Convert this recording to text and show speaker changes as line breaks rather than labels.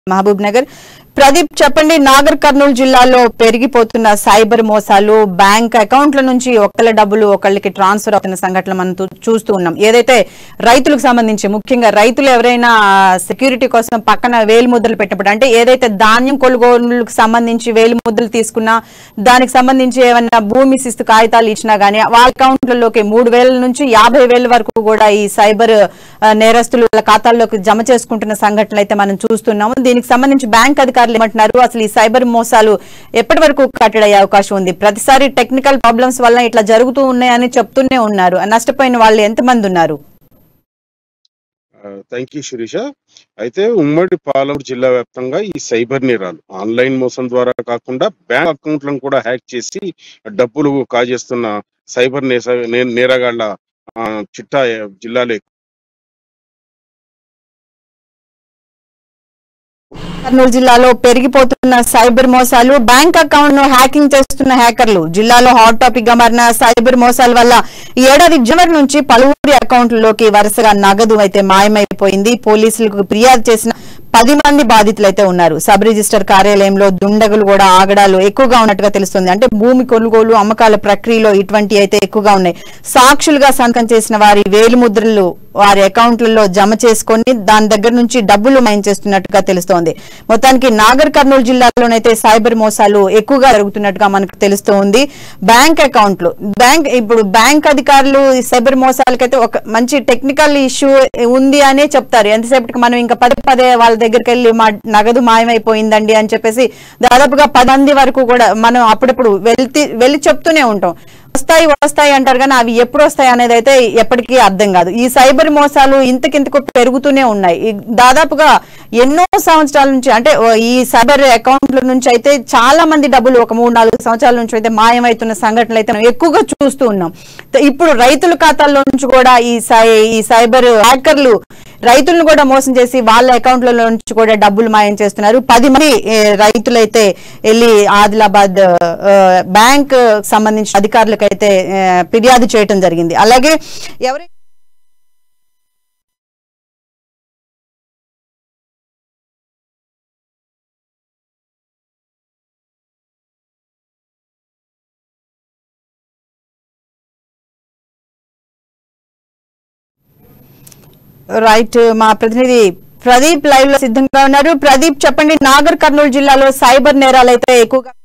మహబూబ్ నగర్ ప్రదీప్ చెప్పండి నాగర్ కర్నూలు జిల్లాలో పెరిగిపోతున్న సైబర్ మోసాలు బ్యాంక్ అకౌంట్ల నుంచి ఒకళ్ళ డబ్బులు ఒకళ్ళకి ట్రాన్స్ఫర్ అవుతున్న సంఘటనలు మనం చూ- చూస్తూ ఉన్నాం ఏదైతే రైతులకు సంబంధించి ముఖ్యంగా రైతులు ఎవరైనా సెక్యూరిటీ కోసం పక్కన వేలు ముద్రలు పెట్టినప్పుడు అంటే ఏదైతే ధాన్యం కొనుగోలుకు సంబంధించి వేలు ముద్రలు తీసుకున్నా దానికి సంబంధించి ఏమన్నా భూమి శిస్తు కాగితాలు ఇచ్చినా గానీ వాళ్ళ అకౌంట్లలోకి మూడు వేల నుంచి యాభై వేల వరకు కూడా ఈ సైబర్ ఆ, నేరస్తులు వాళ్ళ ఖాతాల్లోకి జమ చేసుకుంటున్న సంఘటనలు అయితే మనం చూస్తున్నాము దీనికి సంబంధించి బ్యాంక్ అధికారులు ఏమంటున్నారు అసలు ఈ సైబర్ మోసాలు ఎప్పటి వరకు కట్టడయ్యే అవకాశం ఉంది ప్రతిసారి టెక్నికల్ ప్రాబ్లమ్స్ వల్ల ఇట్లా జరుగుతూ ఉన్నాయని చెప్తూనే ఉన్నారు నష్టపోయిన వాళ్ళు ఎంతమంది ఉన్నారు
థ్యాంక్ యూ శిరీష అయితే ఉమ్మడి పాలమూరు జిల్లా వ్యాప్తంగా ఈ సైబర్ నేరాలు ఆన్లైన్ మోసం ద్వారా కాకుండా బ్యాంక్ అకౌంట్లను కూడా హ్యాక్ చేసి డబ్బులు కాజేస్తున్న సైబర్ నేస నే- నేరగాళ్ల ఆ, చిట్టా జిల్లాలో
కర్నూలు జిల్లాలో పెరిగిపోతున్న సైబర్ మోసాలు బ్యాంక్ అకౌంట్ ను హ్యాకింగ్ చేస్తున్న హ్యాకర్లు జిల్లాలో హాట్ టాపిక్ గా మారిన సైబర్ మోసాల వల్ల ఈ ఏడాది జనవరి నుంచి పలువురి అకౌంట్లలోకి వరుసగా నగదు అయితే మాయమైపోయింది పోలీసులకు ఫిర్యాదు చేసిన పది మంది బాధితులు అయితే ఉన్నారు సబ్ రిజిస్టర్ కార్యాలయంలో దుండగులు కూడా ఆగడాలు ఎక్కువగా ఉన్నట్టుగా తెలుస్తుంది అంటే భూమి కొనుగోలు అమ్మకాల ప్రక్రియలో ఇటువంటి అయితే ఎక్కువగా ఉన్నాయి సాక్షులుగా సంతకం చేసిన వారి వేలు ముద్రలు వారి అకౌంట్లలో జమ చేసుకొని దాని దగ్గర నుంచి డబ్బులు మైన్ చేస్తున్నట్టుగా తెలుస్తోంది మొత్తానికి నాగర్ కర్నూలు జిల్లాలోనైతే సైబర్ మోసాలు ఎక్కువగా జరుగుతున్నట్టుగా మనకు తెలుస్తోంది బ్యాంక్ అకౌంట్లు బ్యాంక్ ఇప్పుడు బ్యాంక్ అధికారులు ఈ సైబర్ మోసాలకైతే ఒక మంచి టెక్నికల్ ఇష్యూ ఉంది అనే చెప్తారు ఎంతసేపటికి మనం ఇంకా పదే పదే వాళ్ళ దగ్గరికి వెళ్ళి మా నగదు మాయమైపోయిందండి అని చెప్పేసి దాదాపుగా పది మంది వరకు కూడా మనం అప్పుడప్పుడు వెళ్తి వెళ్ళి చెప్తూనే ఉంటాం వస్తాయి వస్తాయి అంటారు కానీ అవి ఎప్పుడు వస్తాయి అనేది అయితే ఎప్పటికీ అర్థం కాదు ఈ సైబర్ మోసాలు ఇంతకింతకు పెరుగుతూనే ఉన్నాయి ఈ దాదాపుగా ఎన్నో సంవత్సరాల నుంచి అంటే ఓ ఈ సైబర్ అకౌంట్ల నుంచి అయితే చాలా మంది డబ్బులు ఒక మూడు నాలుగు సంవత్సరాల నుంచి అయితే మాయమవుతున్న సంఘటనలు అయితే మనం ఎక్కువగా చూస్తూ ఉన్నాం త- ఇప్పుడు రైతుల ఖాతాల్లో నుంచి కూడా ఈ సై ఈ సైబర్ హ్యాకర్లు రైతులను కూడా మోసం చేసి వాళ్ళ అకౌంట్లలో నుంచి కూడా డబ్బులు మాయం చేస్తున్నారు పది మంది ఏ, రైతులైతే వెళ్ళి ఆదిలాబాద్ ఆ, బ్యాంక్ సంబంధించిన అధికారులకైతే ఆ, ఫిర్యాదు చేయటం జరిగింది అలాగే ఎవరి రైట్ మా ప్రతినిధి ప్రదీప్ లైవ్ లో సిద్ధంగా ఉన్నారు ప్రదీప్ చెప్పండి నాగర్ కర్నూలు జిల్లాలో సైబర్ నేరాలు అయితే ఎక్కువగా